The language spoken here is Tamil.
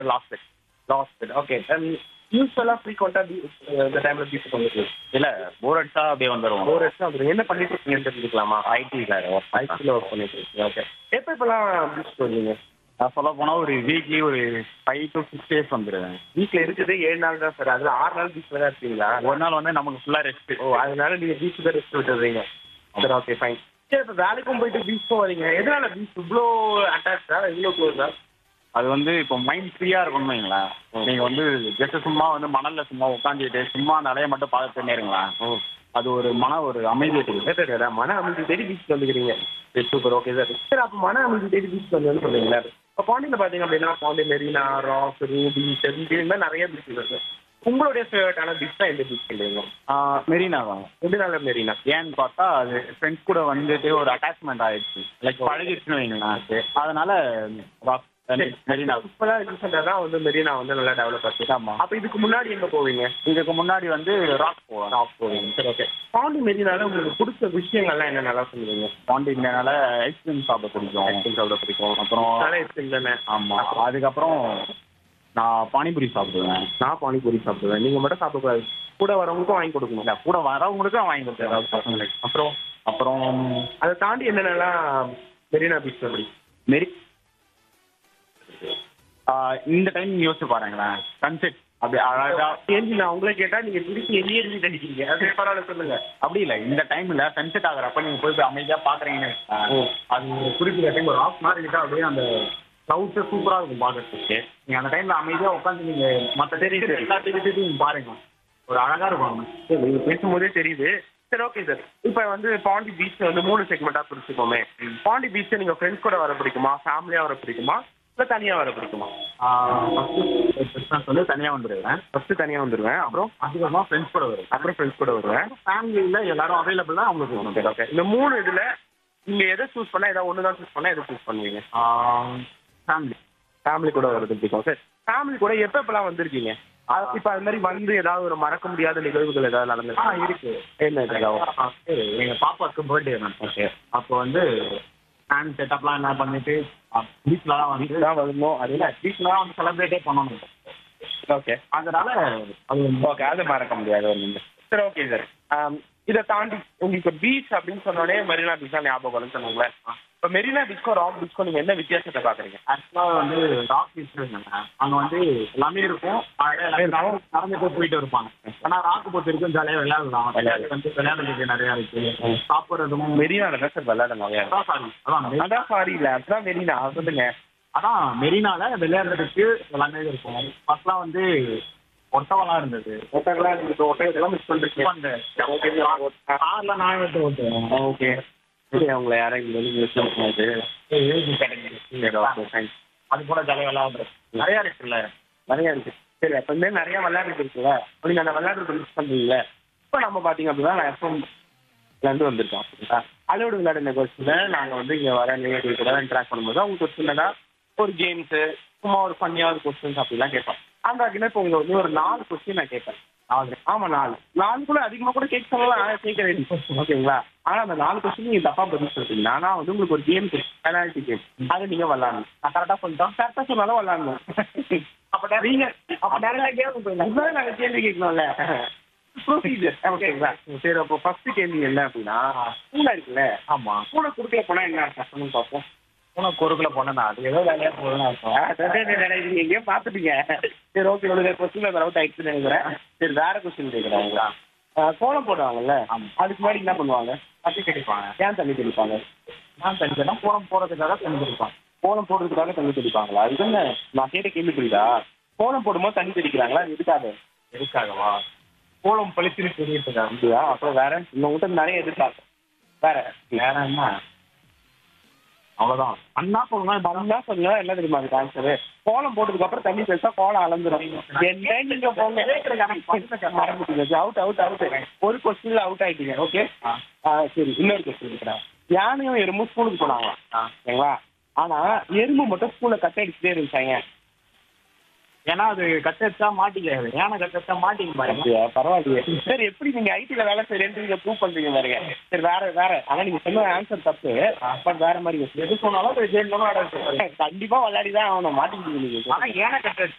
Last bed last bed okay யூஸ்வலா ஃப்ரீக்வெண்டா இந்த டைம்ல பீச் வந்துருக்கு இல்ல போர் அடிச்சா அப்படியே வந்துருவோம் ஒரு வருஷம் வந்துருக்கு என்ன பண்ணிட்டு இருக்கீங்கன்னு தெரிஞ்சுக்கலாமா ஐடி சார் ஐடில ஒர்க் பண்ணிட்டு இருக்கீங்க ஓகே எப்ப எப்பெல்லாம் பீச் வருவீங்க நான் சொல்ல போனா ஒரு வீக்லி ஒரு ஃபைவ் டு சிக்ஸ் டேஸ் வந்துருவேன் வீட்ல இருக்குது ஏழு நாள் தான் சார் அதுல ஆறு நாள் பீச்ல தான் இருக்கீங்களா ஒரு நாள் வந்து நமக்கு ஃபுல்லா ரெஸ்ட் ஓ அதனால நீங்க பீச் தான் ரெஸ்ட் விட்டுறீங்க சரி ஓகே ஃபைன் சரி இப்போ வேலைக்கும் போயிட்டு பீச்சுக்கும் வரீங்க எதனால பீச் இவ்வளோ அட்டாச்சா இவ்வளோ க்ளோஸா அது வந்து இப்போ மைண்ட் ஃப்ரீயா இருக்கணும் வைங்களேன் நீங்க வந்து ஜஸ்ட் சும்மா வந்து மணல்ல சும்மா உட்காந்துட்டு சும்மா அந்த அலைய மட்டும் பார்த்துட்டு இருங்களேன் அது ஒரு மன ஒரு அமைதியை கொடுக்கும் சார் மன அமைதி தேடி பீச் வந்துக்கிறீங்க சரி சூப்பர் ஓகே சார் சார் அப்போ மன அமைதி தேடி பீச் வந்து சொல்றீங்களா இப்போ பாண்டியில் பார்த்தீங்க அப்படின்னா பாண்டி மெரினா ராக் ரூபி செந்தி இந்த மாதிரி நிறைய பீச் இருக்கு உங்களுடைய ஃபேவரட்டான பீச் தான் எந்த பீச் சொல்றீங்க மெரினா தான் எதனால மெரினா ஏன்னு பார்த்தா அது ஃப்ரெண்ட்ஸ் கூட வந்துட்டு ஒரு அட்டாச்மெண்ட் ஆயிடுச்சு லைக் பழகிடுச்சுன்னு வைங்களேன் அதனால rock- மெரினா இப்போதான் ரீசெண்டாக தான் வந்து மெரினா வந்து நல்லா டெவலப் ஆச்சு ஆமா அப்போ இதுக்கு முன்னாடி எங்கே போவீங்க இதுக்கு முன்னாடி வந்து ராக் போவேன் ராக் போவீங்க சரி ஓகே பாண்டி மெரினால உங்களுக்கு பிடிச்ச விஷயங்கள்லாம் என்ன நல்லா சொல்லுவீங்க பாண்டிங்கனால ஐஸ்கிரீம் சாப்பிட பிடிக்கும் ஐஸ்கிரீம் சாப்பிட பிடிக்கும் அப்புறம் நல்லா ஐஸ்கிரீம் தானே ஆமா அதுக்கப்புறம் நான் பானிபூரி சாப்பிடுவேன் நான் பானிபூரி சாப்பிடுவேன் நீங்க மட்டும் சாப்பிடக்கூடாது கூட வரவங்களுக்கும் வாங்கி கொடுக்கணும் இல்ல கூட வரவங்களுக்கும் வாங்கி கொடுத்தேன் பசங்களுக்கு அப்புறம் அப்புறம் அதை தாண்டி என்னென்னலாம் மெரினா பீச் அப்படி மெரி ஆஹ் இந்த டைம் யோசிச்சு பாருங்களேன் சன்செட் அப்படி அழகா கேள்வி நான் உங்களை கேட்டா நீங்க திருப்பி எண்ணி எழுதி அடிக்கிறீங்க அது பரவாயில்ல சொல்லுங்க அப்படி இல்ல இந்த டைம்ல சன்செட் ஆகுறப்ப நீங்க போய் போய் அமைதியா பாக்குறீங்கன்னு வச்சுக்கோங்க. ஓ. அது ஒரு குறிப்பிட்ட டைம் ஒரு ஆஃப் மாதிரி கிட்ட அப்படியே அந்த கிளவுட்ஸ் சூப்பரா இருக்கும் பாக்குறதுக்கு நீங்க அந்த டைம்ல அமைதியா உட்காந்து நீங்க மத்த தெரியுது எல்லாத்தையும் விட்டுட்டு நீங்க பாருங்க ஒரு அழகா இருக்கும் சரி, நீங்க பேசும்போதே தெரியுது சரி ஓகே சார் இப்போ வந்து பாண்டி பீச் வந்து மூணு செக்மெண்டா பிரிச்சுக்கோமே பாண்டி பீச் நீங்க ஃப்ரெண்ட்ஸ் கூட வர பிடிக்குமா ஃபேமிலியா வர பிடிக்குமா இல்ல தனியா வர பிடிக்குமா ஃபர்ஸ்ட் வந்து தனியா வந்துருவேன் ஃபர்ஸ்ட் தனியா வந்துருவேன் அப்புறம் அதுக்கப்புறமா ஃப்ரெண்ட்ஸ் கூட வருவேன் அப்புறம் ஃப்ரெண்ட்ஸ் கூட வருவேன் ஃபேமிலியில எல்லாரும் அவைலபிள் தான் அவங்களுக்கு சரி வேணும் ஓகே இந்த மூணு இதுல நீங்க எதை சூஸ் பண்ணா ஏதாவது ஒன்று தான் சூஸ் பண்ணா எதை சூஸ் பண்ணுவீங்க ஃபேமிலி ஃபேமிலி கூட வரது பிடிக்கும் சார் ஃபேமிலி கூட எப்போ எப்பெல்லாம் வந்திருக்கீங்க அது- இப்ப அது மாதிரி வந்து ஏதாவது ஒரு மறக்க முடியாத நிகழ்வுகள் ஏதாவது ஆ நடந்து இருக்கு என்ன இது ஏதாவது? ஆ, சரி எங்க பாப்பாவுக்கு பர்த்டே ஓகே அப்போ வந்து ஃபேன் செட்டப்லாம் என்ன பண்ணிட்டு பீச்லாம் வந்து தான் வரணும் அது இல்ல பீச்லாம் வந்து செலிப்ரேட்டே பண்ணணும் ஓகே அதனால அது ஓகே அது மறக்க முடியாது ஒரு நிமிஷம் சரி ஓகே சார் இதை தாண்டி உங்களுக்கு பீச் அப்படின்னு சொன்னோடனே மெரினா பீச் தான் ஞாபகம் வரும்னு சொன்னாங்களே இப்போ மெரினா பீச்க்கும் ராக் பீச்க்கும் நீங்க என்ன வித்தியாசத்தை பாக்குறீங்க ஆக்சுவலா வந்து ராக் பீச் அங்க வந்து எல்லாமே இருக்கும் அழகா எல்லாரும் நடந்துட்டு போயிட்டு இருப்பாங்க ஆனா ராக் பொறுத்த வரைக்கும் ஜாலியா விளையாடலாம் வந்து விளையாடுறதுக்கு நிறைய இருக்கு சாப்பிடுறதும் மெரினால தான் சார் விளையாடணும் அதான் சாரி அதான் மெரி- அதான் சாரி இல்ல அதுதான் மெரினா சொல்லுங்க அதான் மெரினால விளையாடுறதுக்கு எல்லாமே இருக்கும் ஃபர்ஸ்ட்லாம் வந்து ஒட்டவெல்லாம் இருந்தது ஒட்டகெல்லாம் இருக்கு ஒட்டகத்தெல்லாம் மிஸ் பண்றீங்க அந்த கார்ல நான் எடுத்து ஓட்டுவேன் ஓகே சரி அவங்கள யாரும் இங்க வந்து மிஸ் பண்ணாது ஏஜி கேட்டகரி அது கூட ஜாலியா விளையாடுறது நிறைய இருக்குல்ல நிறைய இருக்கு சரி அப்ப இந்த நிறைய விளையாட்டு இருக்குல்ல அப்ப நீங்க அந்த விளையாட்டு மிஸ் பண்றீங்கல்ல இப்போ நம்ம பாத்தீங்க அப்படின்னா நான் எஃப்எம் இருந்து வந்திருக்கோம் அப்படிங்களா அலோடு விளையாடின கொஸ்டின்ல நாங்க வந்து இங்க வர நேர்கள் கூட இன்ட்ராக்ட் பண்ணும்போது அவங்க கொஸ்டின் ஒரு கேம்ஸ் சும்மா ஒரு ஃபன்னியா ஒரு கொஸ்டின்ஸ் அப்படிலாம் கேட்போம் அந்த வகையில இப்போ உங்க வந்து ஒரு நாலு கொஸ்டின் நான் கேட்பேன் நாலு ஆமா நாலு நாலு கூட அதிகமா கூட கேட்க சொல்லலாம் கேட்க வேண்டிய ஓகேங்களா ஆனா அந்த நாலு கொஸ்டின் நீங்க தப்பா பதில் சொல்றீங்கன்னா நான் வந்து உங்களுக்கு ஒரு கேம் பெனால்டி கேம் அதை நீங்க விளாடணும் நான் கரெக்டா சொல்லிட்டோம் கரெக்டா சொன்னாலும் விளாடணும் அப்ப நீங்க அப்ப நிறைய கேம் போயிடலாம் நாங்க கேள்வி கேட்கணும்ல ப்ரொசீஜர் ஓகேங்களா சரி அப்போ ஃபர்ஸ்ட் கேள்வி என்ன அப்படின்னா பூனை இருக்குல்ல ஆமா பூனை குடுக்கல போனா என்ன கஷ்டம்னு பார்ப்போம் உனக்கு குறுக்குல போனேன் அது ஏதோ வேலையா போதும் அர்த்தம் நீங்க எங்கேயோ பாத்துட்டீங்க சரி ஓகே உங்களுடைய கொஸ்டின் அவுட் ஆயிடுச்சுன்னு நினைக்கிறேன் சரி வேற கொஸ்டின் கேட்குறேன் உங்களா கோலம் போடுவாங்கல்ல ஆமா. அதுக்கு முன்னாடி என்ன பண்ணுவாங்க தட்டி கட்டிப்பாங்க ஏன் தண்ணி தெளிப்பாங்க நான் தனித்தனா போறம் போறதுக்காக தந்துருப்பான் கோலம் போடுறதுக்காக தண்ணி தெளிப்பாங்களா அது என்ன நான் கேட்ட கேள்வி புரியுதா கோலம் போடும்போது தண்ணி தெளிக்கிறாங்களா அது எதுக்காக எதுக்காகவா கோலம் பளிச்சுன்னு தெரியுதுக்கா அப்படியா அப்புறம் வேற உங்ககிட்ட நிறைய எதிர்பார்க்கும் வேற வேற என்ன அவ்வளவுதான் அண்ணா சொல்லுங்க பண்ணா சொல்லுங்க என்ன தெரியுமா அதுக்கு ஆன்சரு கோலம் போட்டதுக்கு அப்புறம் தண்ணி தெளிச்சா கோலம் அளந்துரும் என்ன நீங்க போங்க அவுட் அவுட் அவுட் ஒரு கொஸ்டின்ல அவுட் ஆயிட்டீங்க ஓகே சரி இன்னொரு கொஸ்டின் இருக்கிறேன் யானையும் எறும்பும் ஸ்கூலுக்கு போனாங்களா ஆ. சரிங்களா ஆனா எறும்பு மட்டும் ஸ்கூல்ல கட் அடிச்சுட்டே இருந்துச்சாங்க ஏன்னா அது கட்டச்சா மாட்டிக்காது ஏன்னா கட்டச்சா மாட்டிக்க பாருங்க அப்படியா? பரவாயில்லையே சரி எப்படி நீங்க ஐடில வேலை செய்யறேன்னு நீங்க ப்ரூவ் பண்றீங்க பாருங்க சரி வேற வேற ஆனா நீங்க சொன்ன ஆன்சர் தப்பு பட் வேற மாதிரி யோசிச்சு. எது சொன்னாலும் அது ஜெயிலும் கண்டிப்பா விளையாடி தான் ஆகணும் மாட்டிக்கிட்டீங்க நீங்க ஆனா ஏன கட்டச்சா